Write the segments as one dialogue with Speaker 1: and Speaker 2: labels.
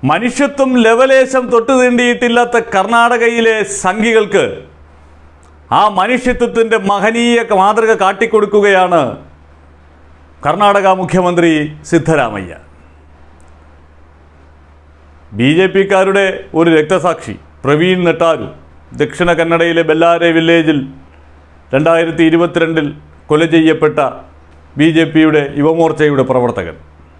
Speaker 1: മനുഷ്യത്വം ലെവലേശം തൊട്ടു തീണ്ടിയിട്ടില്ലാത്ത കർണാടകയിലെ സംഘികൾക്ക് ആ മനുഷ്യത്വത്തിൻ്റെ മഹനീയ മാതൃക കാട്ടിക്കൊടുക്കുകയാണ് കർണാടക മുഖ്യമന്ത്രി സിദ്ധരാമയ്യ ബി ജെ പിക്കാരുടെ ഒരു രക്തസാക്ഷി പ്രവീൺ നെട്ടാരു ദക്ഷിണ കന്നഡയിലെ ബെല്ലാരെ വില്ലേജിൽ രണ്ടായിരത്തി ഇരുപത്തിരണ്ടിൽ കൊല ചെയ്യപ്പെട്ട ബി ജെ പിയുടെ യുവമോർച്ചയുടെ പ്രവർത്തകൻ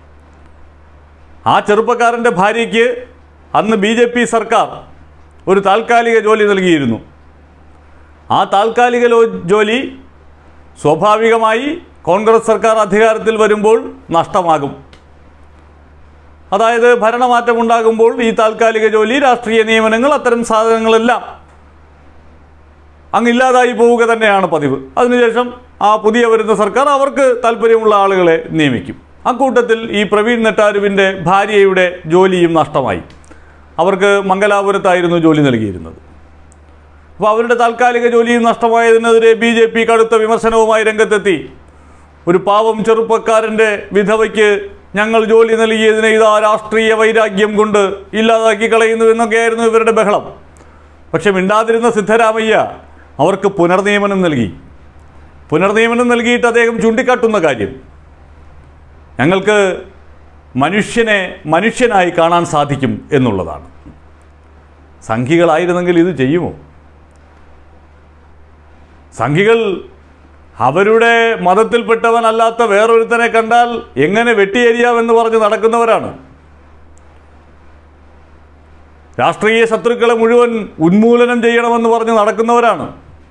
Speaker 1: ആ ചെറുപ്പക്കാരൻ്റെ ഭാര്യയ്ക്ക് അന്ന് ബി ജെ പി സർക്കാർ ഒരു താൽക്കാലിക ജോലി നൽകിയിരുന്നു ആ താൽക്കാലിക ലോ- ജോലി സ്വാഭാവികമായി കോൺഗ്രസ് സർക്കാർ അധികാരത്തിൽ വരുമ്പോൾ നഷ്ടമാകും അതായത് ഭരണമാറ്റം ഉണ്ടാകുമ്പോൾ ഈ താൽക്കാലിക ജോലി രാഷ്ട്രീയ നിയമനങ്ങൾ അത്തരം സാധനങ്ങളെല്ലാം അങ്ങ് ഇല്ലാതായി പോവുക തന്നെയാണ് പതിവ് അതിനുശേഷം ആ പുതിയ വരുന്ന സർക്കാർ അവർക്ക് താല്പര്യമുള്ള ആളുകളെ നിയമിക്കും അക്കൂട്ടത്തിൽ ഈ പ്രവീൺ നെട്ടാരുവിൻ്റെ ഭാര്യയുടെ ജോലിയും നഷ്ടമായി അവർക്ക് മംഗലാപുരത്തായിരുന്നു ജോലി നൽകിയിരുന്നത് അപ്പോൾ അവരുടെ താൽക്കാലിക ജോലിയും നഷ്ടമായതിനെതിരെ ബി ജെ പി കടുത്ത വിമർശനവുമായി രംഗത്തെത്തി ഒരു പാവം ചെറുപ്പക്കാരൻ്റെ വിധവയ്ക്ക് ഞങ്ങൾ ജോലി നൽകിയതിനെ ഇതാ രാഷ്ട്രീയ വൈരാഗ്യം കൊണ്ട് ഇല്ലാതാക്കി കളയുന്നു എന്നൊക്കെയായിരുന്നു ഇവരുടെ ബഹളം പക്ഷെ മിണ്ടാതിരുന്ന സിദ്ധരാമയ്യ അവർക്ക് പുനർനിയമനം നൽകി പുനർനിയമനം നൽകിയിട്ട് അദ്ദേഹം ചൂണ്ടിക്കാട്ടുന്ന കാര്യം ഞങ്ങൾക്ക് മനുഷ്യനെ മനുഷ്യനായി കാണാൻ സാധിക്കും എന്നുള്ളതാണ് സംഘികളായിരുന്നെങ്കിൽ ഇത് ചെയ്യുമോ സംഘികൾ അവരുടെ മതത്തിൽപ്പെട്ടവനല്ലാത്ത വേറൊരുത്തനെ കണ്ടാൽ എങ്ങനെ വെട്ടിയെരിയാമെന്ന് പറഞ്ഞ് നടക്കുന്നവരാണ് രാഷ്ട്രീയ ശത്രുക്കളെ മുഴുവൻ ഉന്മൂലനം ചെയ്യണമെന്ന് പറഞ്ഞ് നടക്കുന്നവരാണ്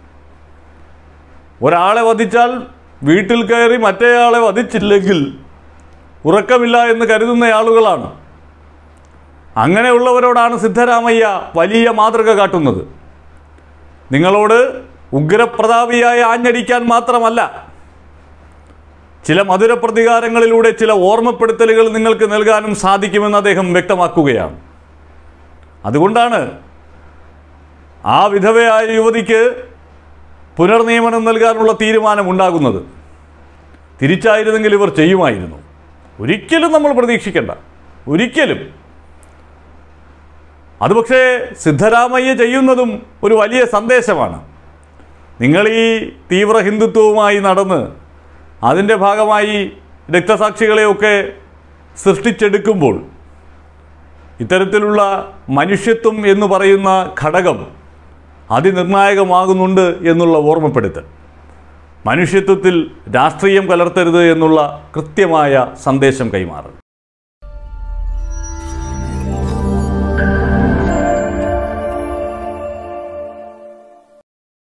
Speaker 1: ഒരാളെ വധിച്ചാൽ വീട്ടിൽ കയറി മറ്റേയാളെ വധിച്ചില്ലെങ്കിൽ ഉറക്കമില്ല എന്ന് കരുതുന്ന ആളുകളാണ് അങ്ങനെയുള്ളവരോടാണ് സിദ്ധരാമയ്യ വലിയ മാതൃക കാട്ടുന്നത് നിങ്ങളോട് ഉഗ്രപ്രതാപിയായി ആഞ്ഞടിക്കാൻ മാത്രമല്ല ചില മധുര പ്രതികാരങ്ങളിലൂടെ ചില ഓർമ്മപ്പെടുത്തലുകൾ നിങ്ങൾക്ക് നൽകാനും സാധിക്കുമെന്ന് അദ്ദേഹം വ്യക്തമാക്കുകയാണ് അതുകൊണ്ടാണ് ആ വിധവയായ യുവതിക്ക് പുനർനിയമനം നൽകാനുള്ള തീരുമാനം ഉണ്ടാകുന്നത് തിരിച്ചായിരുന്നെങ്കിൽ ഇവർ ചെയ്യുമായിരുന്നു ഒരിക്കലും നമ്മൾ പ്രതീക്ഷിക്കേണ്ട ഒരിക്കലും അത് പക്ഷേ സിദ്ധരാമയ്യ ചെയ്യുന്നതും ഒരു വലിയ സന്ദേശമാണ് നിങ്ങൾ ഈ തീവ്ര ഹിന്ദുത്വവുമായി നടന്ന് അതിൻ്റെ ഭാഗമായി രക്തസാക്ഷികളെയൊക്കെ സൃഷ്ടിച്ചെടുക്കുമ്പോൾ ഇത്തരത്തിലുള്ള മനുഷ്യത്വം എന്ന് പറയുന്ന ഘടകം അതിനിർണായകമാകുന്നുണ്ട് എന്നുള്ള ഓർമ്മപ്പെടുത്തൽ മനുഷ്യത്വത്തിൽ രാഷ്ട്രീയം കലർത്തരുത് എന്നുള്ള കൃത്യമായ സന്ദേശം കൈമാറൽ